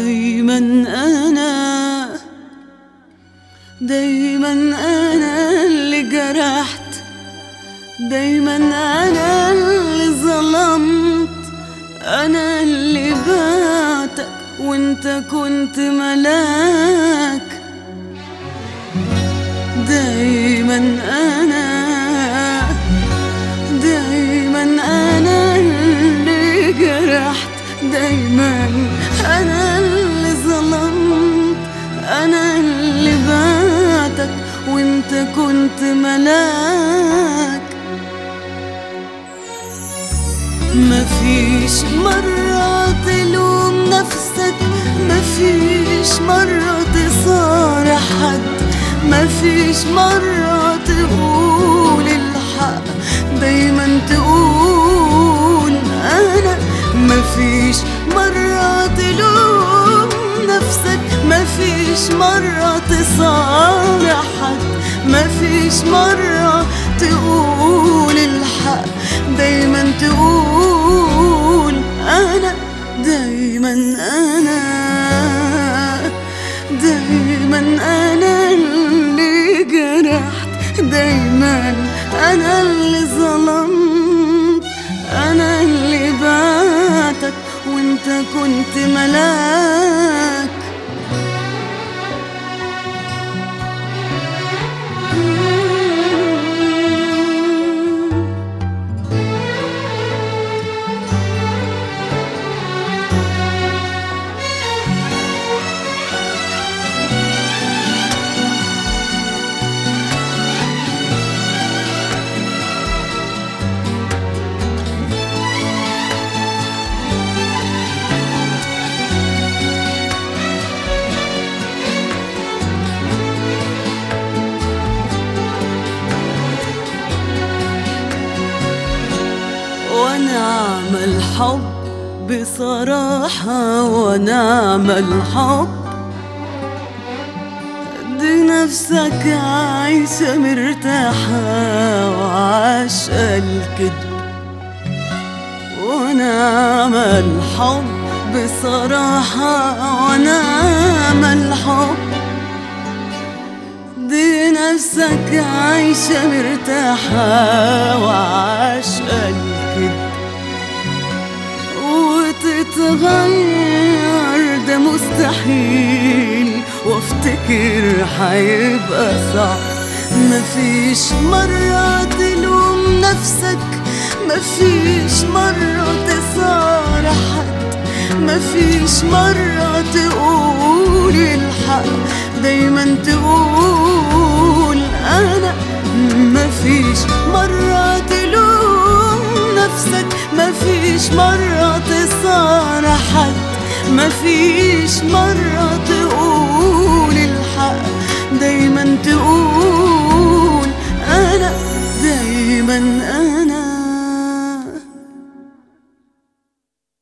دايما أنا دايما أنا اللي جرحت دايما أنا اللي ظلمت أنا اللي بعتك وانت كنت ملاك دايما أنا دايما أنا اللي جرحت دايما أنا اللي ظلمت أنا اللي بعتك وانت كنت ملاك مفيش مرة تلوم نفسك مفيش مرة تصارح حد مفيش مرة تقول الحق دايما تقول أنا مفيش مرة تلوم نفسك مفيش مرة تصارح حد مفيش مرة تقول الحق دايما تقول أنا دايما أنا دايما أنا اللي جرحت دايما أنا اللي ظلمت أنا اللي بعتك وانت كنت ملاك ونعم الحب بصراحة ونعم الحب دي نفسك عايشة مرتاحة وعاش الكذب ونعم الحب بصراحة ونعم الحب دي نفسك عايشة مرتاحة وعاش الكذب وتتغير ده مستحيل وافتكر حيبقى صعب مفيش مرة تلوم نفسك مفيش مرة تصارح حد مفيش مرة تقول الحق دايما تقول أنا مفيش مرة تلوم نفسك مفيش مرة تصارح حد مفيش مرة تقول